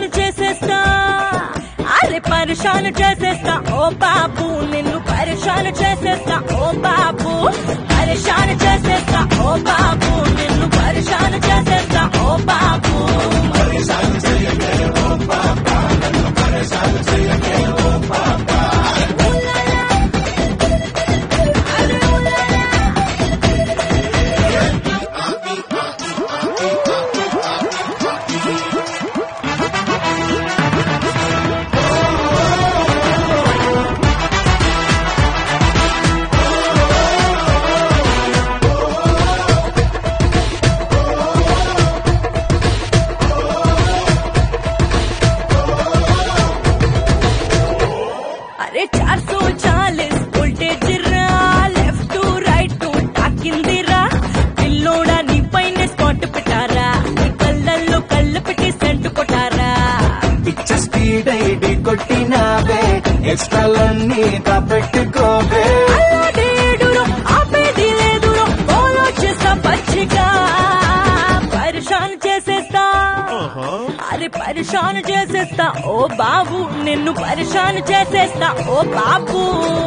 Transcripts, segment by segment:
పరిశాన్ చేసేస్తా అరే పరిశాన్ చేసేస్తా ఓ బాబు నిన్ను పరిశాన్ చేసేస్తా ఓ బాబు పరిశాన్ చేసేస్తా ఓ బాబు నిన్ను పరిశాన్ చేసేస్తా ఓ బాబు అరే చార్ సో చాలీస్ వోల్టేజ్ రా లెఫ్ట్ టు రైట్ టు తాకిందిరా పిల్లోడా నీ పైన స్పాట్ పెట్టారా నీ కళ్ళల్లో కళ్ళు పెట్టి సెంటు కొట్టారా పిచ్చ స్పీడ్ ఐడి కొట్టినావే ఎక్స్ట్రాలన్నీ దాపెట్టుకోవే అల్లాడేడురో ఆపేది లేదురో ఫాలో చేస్తా పచ్చిగా పరిశాన్ చేసేస్తా అరే పరిశాన్ చేసేస్తా ఓ బాబు నిన్ను పరిశాన్ చేసేస్తా ఓ బాబు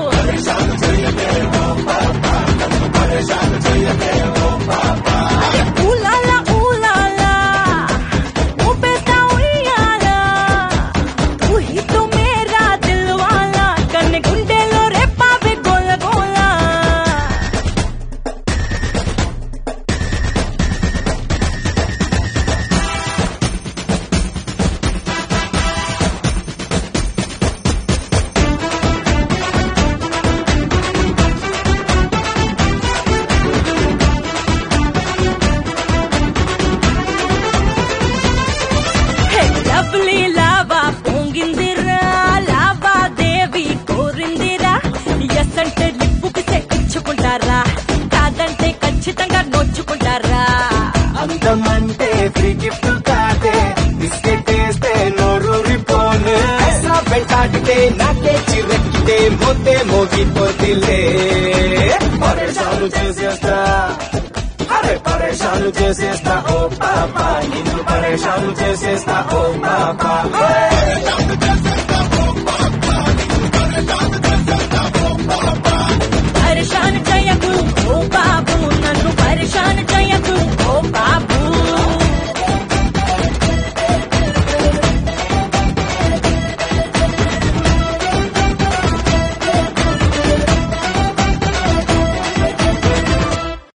అరే ఊలాలా ఊలాలా ఊపేస్తా ఉయ్యాలా तू ही तो मेरा दिल वाला కన్నె గుండెలో రేపావే గోల గోల హే లవ్లీ లావా పొంగిందిరా లావా దేవి కోరిందిరా ఎస్ అంటే లిప్పుకి ఇచ్చుకుంటారా కాదంటే ఖచ్చితంగా నొచ్చుకుంటారా అందమంటే ఫ్రీ గిఫ్ట్ కాదే బిస్కెట్ వేస్తే నోరూరిపోను ఐసా వెంటాడితే నాకే చిరెక్కితే మోతే మోగిపోతిలే పరేషాలు చేసేస్తా అరే పరేషాలు చేసేస్తా ఓ పాపా నిన్ను పరేషాలు చేసేస్తా ఓ పాపా